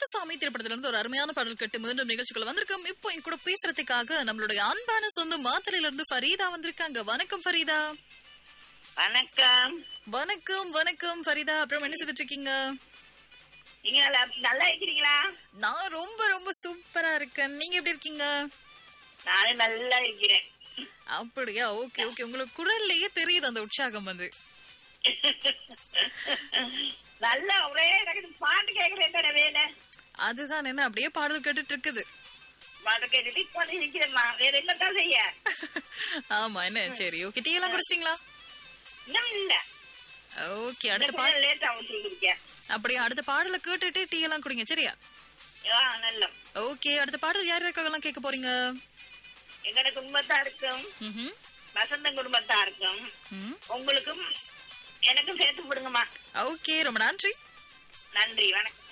கந்தசாமி திரைப்படத்துல இருந்து ஒரு அருமையான பாடல் கேட்டு மீண்டும் நிகழ்ச்சிக்குள்ள வந்திருக்கோம் இப்போ என் கூட பேசுறதுக்காக நம்மளுடைய அன்பான சொந்த மாத்தலையில இருந்து ஃபரீதா வந்திருக்காங்க வணக்கம் ஃபரீதா வணக்கம் வணக்கம் வணக்கம் ஃபரீதா அப்புறம் என்ன செய்துட்டு இருக்கீங்க நீங்க நல்லா நல்லா இருக்கிறீங்களா நான் ரொம்ப ரொம்ப சூப்பரா இருக்கேன் நீங்க எப்படி இருக்கீங்க நானும் நல்லா இருக்கிறேன் அப்படியா ஓகே ஓகே உங்களுக்கு குரல்லையே தெரியுது அந்த உற்சாகம் வந்து நல்லா ஒரே எனக்கு பாட்டு கேட்கறேன் தானே வேலை அதுதான் என்ன அப்படியே பாடல் கேட்டுட்டு இருக்குது பாட்டு கேட்டுட்டு இப்போ இருக்கிறேம்மா வேற என்னத்தான் செய்ய ஆமா என்ன சரி ஓகே டீ எல்லாம் குடிச்சிட்டீங்களா இன்னும் இல்ல ஓகே அடுத்த பாடல் லேட்டா விட்டுருக்கேன் அப்படியே அடுத்த பாடலை கேட்டுட்டு டீ எல்லாம் குடிங்க சரியா ஆ நல்ல ஓகே அடுத்த பாடல் யார் யாருக்காகலாம் கேட்க போறீங்க எங்கட குடும்பத்தா இருக்கும் ம்ஹும். வசந்த குடும்பத்தா இருக்கும் ம். உங்களுக்கும் எனக்கும் சேர்த்து விடுங்கம்மா ஓகே ரொம்ப நன்றி நன்றி வணக்கம்